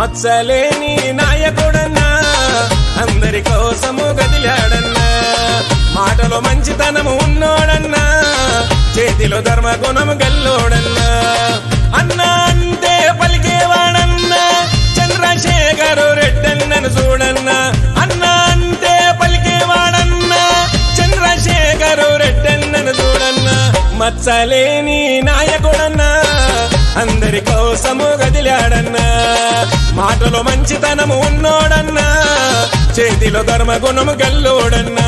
మత్సలేని నాయకుడన్నా అందరి కోసము గదిలాడన్నా మాటలో మంచితనము ఉన్నోడన్నా చేతిలో ధర్మ గుణము గల్లోడన్నా అన్నా అంటే పలికేవాడన్నా చంద్రశేఖరు రెడ్డన్నను చూడన్నా అన్నా అంటే పలికేవాడన్నా చంద్రశేఖరు రెడ్డన్నను చూడన్నా మచ్చలేని నాయకుడన్నా అందరి కోసము గదిలాడన్నా మాటలో మంచితనము ఉన్నోడన్నా చేతిలో ధర్మ గుణము గల్లోడన్నా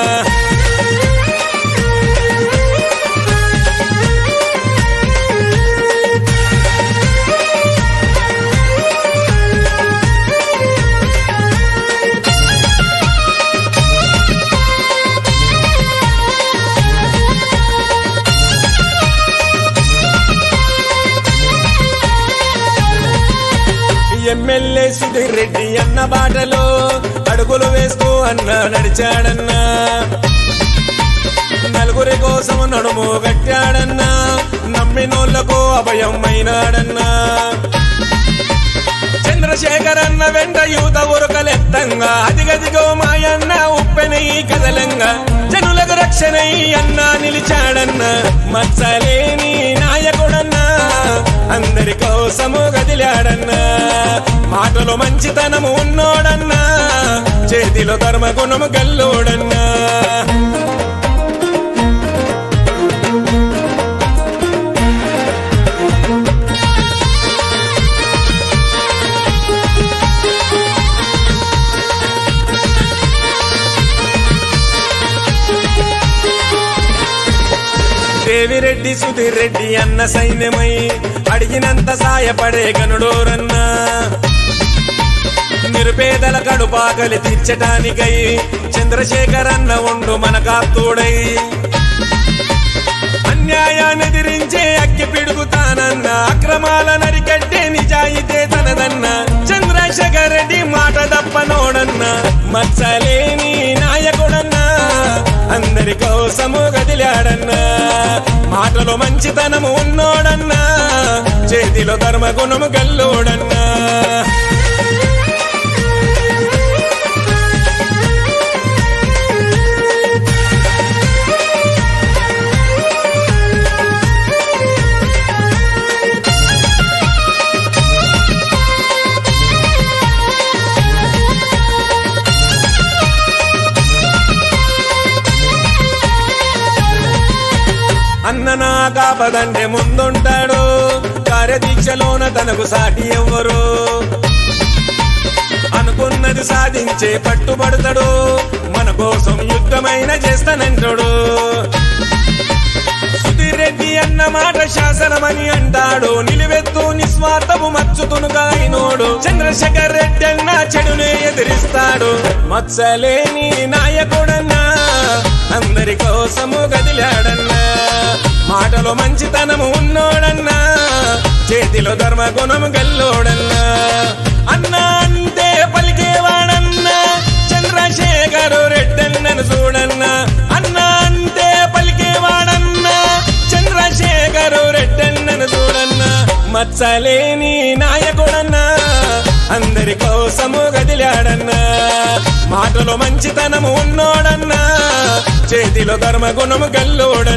ఎమ్మెల్యే సుధీర్ రెడ్డి అన్న బాటలో అడుగులు వేస్తూ అన్న నడిచాడన్నా నలుగురి కోసం నడుము గట్టాడన్నా నమ్మినోళ్లకు అభయం అయినాడన్నా చంద్రశేఖర్ అన్న వెంట యూత ఉరకలెత్తంగా అదిగదిగో మాయన్న ఉప్పెనై కదలంగా జనులకు రక్షణై అన్న నిలిచాడన్న మచ్చలేని నాయకుడన్నా అందరి కోసము గదిలాడన్నా మాటలో మంచితనము ఉన్నోడన్నా చేతిలో ధర్మ గుణము గల్లోడన్నా దేవిరెడ్డి సుధీర్ రెడ్డి అన్న సైన్యమై అడిగినంత సాయపడే గనుడోరన్నా నిరుపేదల కడుపాకలి తీర్చటానికై చంద్రశేఖర్ అన్న ఉండు మన కాత్తోడై అన్యాయాన్ని ఎదిరించే అక్కి పిడుగుతానన్న అక్రమాల నరికట్టే నిజాయితే తనదన్న చంద్రశేఖర్ రెడ్డి మాట తప్పనోడన్న మచ్చలేని నాయకుడన్నా అందరి కోసము గదిలాడన్నా మాటలో మంచితనము ఉన్నోడన్నా చేతిలో ధర్మ గుణము గల్లోడన్నా అన్న నా కాపదంటే ముందుంటాడు కార్యదీక్షలోన తనకు సాటి ఎవ్వరు అనుకున్నది సాధించే పట్టుబడతాడు మన కోసం యుద్ధమైన చేస్తానంటాడు సుధీర్ రెడ్డి అన్న మాట శాసనమని అంటాడు నిలువెత్తు నిస్వార్థము మచ్చుతునుగా అయినోడు చంద్రశేఖర్ రెడ్డి అన్న చెడునే ఎదిరిస్తాడు మచ్చలేని నాయకుడన్నా అందరి కోసము గదిలాడన్నా మాటలో మంచితనము ఉన్నోడన్నా చేతిలో ధర్మ గుణము గల్లోడన్నా అన్నా అంటే పలికేవాడన్నా చంద్రశేఖరు రెడ్డన్నను చూడన్నా అన్నా అంటే పలికేవాడన్నా చంద్రశేఖరు రెడ్డన్నను చూడన్నా మచ్చలేని నాయకుడన్నా అందరి కోసము గదిలాడన్నా మాటలో మంచితనము ఉన్నోడన్నా చేతిలో ధర్మ గుణము గల్లోడన్నా